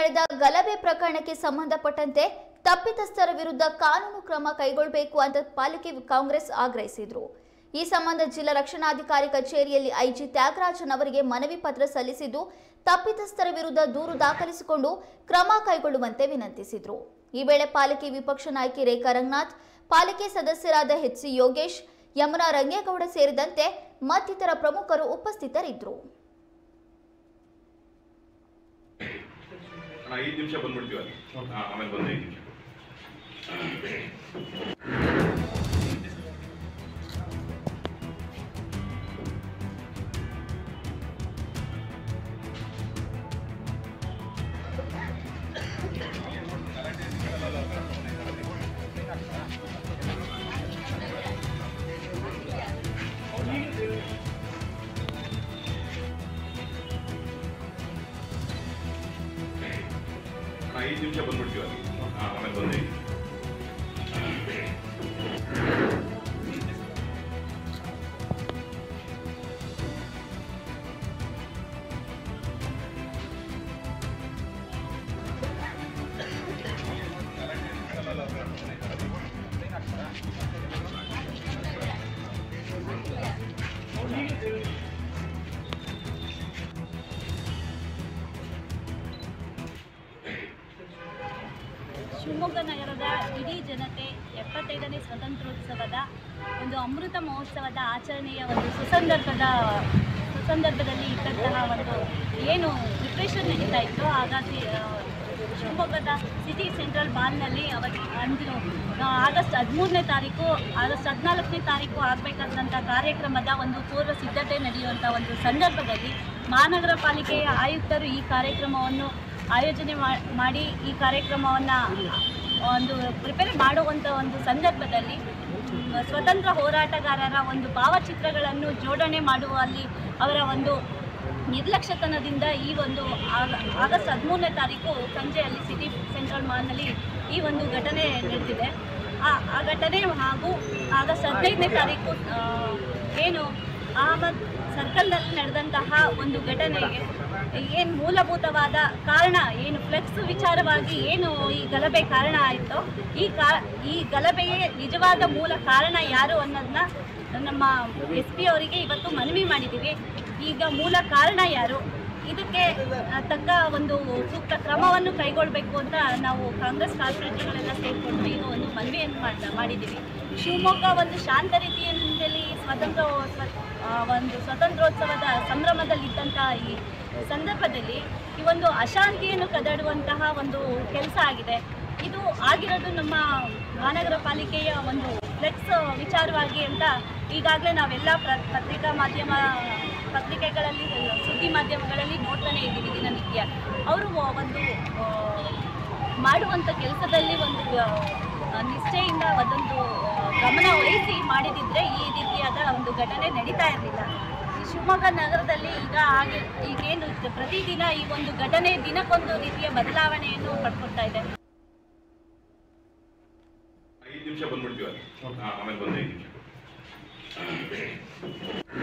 ನಡೆದ ಗಲಭೆ ಪ್ರಕರಣಕ್ಕೆ ಸಂಬಂಧಪಟ್ಟಂತೆ ತಪ್ಪಿತಸ್ಥರ ವಿರುದ್ಧ ಕಾನೂನು ಕ್ರಮ ಕೈಗೊಳ್ಳಬೇಕು ಅಂತ ಪಾಲಿಕೆ ಕಾಂಗ್ರೆಸ್ ಆಗ್ರಹಿಸಿದ್ರು ಈ ಸಂಬಂಧ ಜಿಲ್ಲಾ ರಕ್ಷಣಾಧಿಕಾರಿ ಕಚೇರಿಯಲ್ಲಿ ಐಜಿ ತ್ಯಾಗರಾಜನ್ ಅವರಿಗೆ ಮನವಿ ಪತ್ರ ಸಲ್ಲಿಸಿದ್ದು ತಪ್ಪಿತಸ್ಥರ ವಿರುದ್ಧ ದೂರು ದಾಖಲಿಸಿಕೊಂಡು ಕ್ರಮ ಕೈಗೊಳ್ಳುವಂತೆ ವಿನಂತಿಸಿದ್ರು ಈ ವೇಳೆ ಪಾಲಿಕೆ ವಿಪಕ್ಷ ನಾಯಕಿ ರೇಖಾ ರಂಗನಾಥ್ ಪಾಲಿಕೆ ಸದಸ್ಯರಾದ ಎಚ್ ಸಿ ಯೋಗೇಶ್ ಯಮುನಾ ರಂಗೇಗೌಡ ಸೇರಿದಂತೆ ಮತ್ತಿತರ ಪ್ರಮುಖರು ಉಪಸ್ಥಿತರಿದ್ದರು ಅಣ್ಣ ಐದು ನಿಮಿಷ ಬಂದ್ಬಿಡ್ತೀವಿ ಅಲ್ಲಿ ಹಾಂ ಆಮೇಲೆ ಬಂದು ಐದು ನಿಮಿಷ ಅಣ್ಣ ಐದು ನಿಮಿಷ ಬಂದ್ಬಿಡ್ತೀವಿ ಅಲ್ಲಿ ಹಾಂ ಆಮೇಲೆ ಬಂದು ಐದು ನಿಮಿಷ ಶಿವಮೊಗ್ಗ ನಗರದ ಇಡೀ ಜನತೆ ಎಪ್ಪತ್ತೈದನೇ ಸ್ವಾತಂತ್ರ್ಯೋತ್ಸವದ ಒಂದು ಅಮೃತ ಮಹೋತ್ಸವದ ಆಚರಣೆಯ ಒಂದು ಸುಸಂದರ್ಭದ ಸುಸಂದರ್ಭದಲ್ಲಿ ಇದ್ದಂತಹ ಒಂದು ಏನು ಪ್ರಿಪ್ರೇಷನ್ ನಡೀತಾ ಇತ್ತು ಹಾಗಾಗಿ ಆ, ಶಿವಮೊಗ್ಗದ ಸಿಟಿ ಸೆಂಟ್ರಲ್ ಮಾಲ್ನಲ್ಲಿ ಅವಾಗ ಅಂದು ಆ, ಆಗಸ್ಟ್ ಹದಿಮೂರನೇ ತಾರೀಕು ಆಗಸ್ಟ್ ಹದಿನಾಲ್ಕನೇ ತಾರೀಕು ಆಗಬೇಕಾದಂಥ ಕಾರ್ಯಕ್ರಮದ ಒಂದು ಪೂರ್ವ ಸಿದ್ಧತೆ ನಡೆಯುವಂಥ ಒಂದು ಸಂದರ್ಭದಲ್ಲಿ ಮಹಾನಗರ ಪಾಲಿಕೆಯ ಆಯುಕ್ತರು ಈ ಕಾರ್ಯಕ್ರಮವನ್ನು ಆಯೋಜನೆ ಮಾ- ಮಾಡಿ ಈ ಕಾರ್ಯಕ್ರಮವನ್ನು ಒಂದು ಪ್ರಿಪೇರ್ ಮಾಡುವಂಥ ಒಂದು ಸಂದರ್ಭದಲ್ಲಿ ಮ್, ಸ್ವತಂತ್ರ ಹೋರಾಟಗಾರರ ಒಂದು ಭಾವಚಿತ್ರಗಳನ್ನು ಜೋಡಣೆ ಮಾಡುವಲ್ಲಿ ಅವರ ಒಂದು ನಿರ್ಲಕ್ಷ್ಯತನದಿಂದ ಈ ಒಂದು ಆಗ- ಆಗಸ್ಟ್ ಹದಿಮೂರನೇ ತಾರೀಕು ಸಂಜೆಯಲ್ಲಿ ಸಿಟಿ ಸೆಂಟ್ರಲ್ ಮಾಲ್ನಲ್ಲಿ ಈ ಒಂದು ಘಟನೆ ನಡೆದಿದೆ ಆ ಆ ಘಟನೆ ಹಾಗೂ ಆಗಸ್ಟ್ ಹದಿನೈದನೇ ತಾರೀಕು ಆ, ಏನು ಅಹಮದ್ ಸರ್ಕಲ್ನಲ್ಲಿ ನಡೆದಂತಹ ಒಂದು ಘಟನೆಗೆ ಏನು ಮೂಲಭೂತವಾದ ಕಾರಣ ಏನು ಫ್ಲೆಕ್ಸ್ ವಿಚಾರವಾಗಿ ಏನು ಈ ಗಲಭೆ ಕಾರಣ ಆಯಿತೋ ಈ ಕಾ ಈ ಗಲಭೆಗೆ ನಿಜವಾದ ಮೂಲ ಕಾರಣ ಯಾರು ಅನ್ನೋದನ್ನ ನಮ್ಮ ಎಸ್ ಪಿ ಅವರಿಗೆ ಇವತ್ತು ಮನವಿ ಮಾಡಿದ್ದೀವಿ ಈಗ ಮೂಲ ಕಾರಣ ಯಾರು ಇದಕ್ಕೆ ಆ, ತಕ್ಕ ಒಂದು ಸೂಕ್ತ ಕ್ರಮವನ್ನು ಕೈಗೊಳ್ಳಬೇಕು ಅಂತ ನಾವು ಕಾಂಗ್ರೆಸ್ ಕಾರ್ಪೊರೇಟರ್ಗಳೆಲ್ಲ ಸೇರಿಕೊಂಡು ಈಗ ಒಂದು ಮನವಿಯನ್ನು ಮಾಡ್ ಮಾಡಿದ್ದೀವಿ ಶಿವಮೊಗ್ಗ ಒಂದು ಶಾಂತ ರೀತಿಯಲ್ಲಿ ಸ್ವತಂತ್ರ ಸ್ವ- ಆ, ಒಂದು ಸ್ವತಂತ್ರೋತ್ಸವದ ಸಂಭ್ರಮದಲ್ಲಿದ್ದಂಥ ಈ ಸಂದರ್ಭದಲ್ಲಿ ಈ ಒಂದು ಅಶಾಂತಿಯನ್ನು ಕದಡುವಂತಹ ಒಂದು ಕೆಲಸ ಆಗಿದೆ ಇದು ಆಗಿರೋದು ನಮ್ಮ ಮಹಾನಗರ ಪಾಲಿಕೆಯ ಒಂದು ಫ್ಲೆಕ್ಸ್ ವಿಚಾರವಾಗಿ ಅಂತ ಈಗಾಗಲೇ ನಾವೆಲ್ಲ ಪ್ರ ಪತ್ರಿಕಾ ಮಾಧ್ಯಮ ಪತ್ರಿಕೆಗಳಲ್ಲಿ ಸುದ್ದಿ ಮಾಧ್ಯಮಗಳಲ್ಲಿ ನೋಡ್ತಾನೆ ಇದ್ದೀವಿ ದಿನನಿತ್ಯ ಅವರು ಒಂದು ಆ, ಮಾಡುವಂಥ ಕೆಲಸದಲ್ಲಿ ಒಂದು ಆ, ನಿಷ್ಠೆಯಿಂದ ಅದೊಂದು ಆ, ಗಮನ ವಹಿಸಿ ಮಾಡಿದಿದ್ರೆ ಈ ರೀತಿಯಾದ ಒಂದು ಘಟನೆ ನಡೀತಾ ಇರಲಿಲ್ಲ ಈ ಶಿವಮೊಗ್ಗ ನಗರದಲ್ಲಿ ಈಗ ಹಾಗೆ ಈಗೇನು ಪ್ರತಿದಿನ ಈ ಒಂದು ಘಟನೆ ದಿನಕ್ಕೊಂದು ರೀತಿಯ ಬದಲಾವಣೆಯನ್ನು ಪಡ್ಕೊಳ್ತಾ ಇದೆ ಐದು ನಿಮಿಷ ಬಂದ್ಬಿಡ್ತೀವಿ ಅಲ್ಲಿ ಹಾಂ ಆಮೇಲೆ ಬಂದು ಐದು ನಿಮಿಷ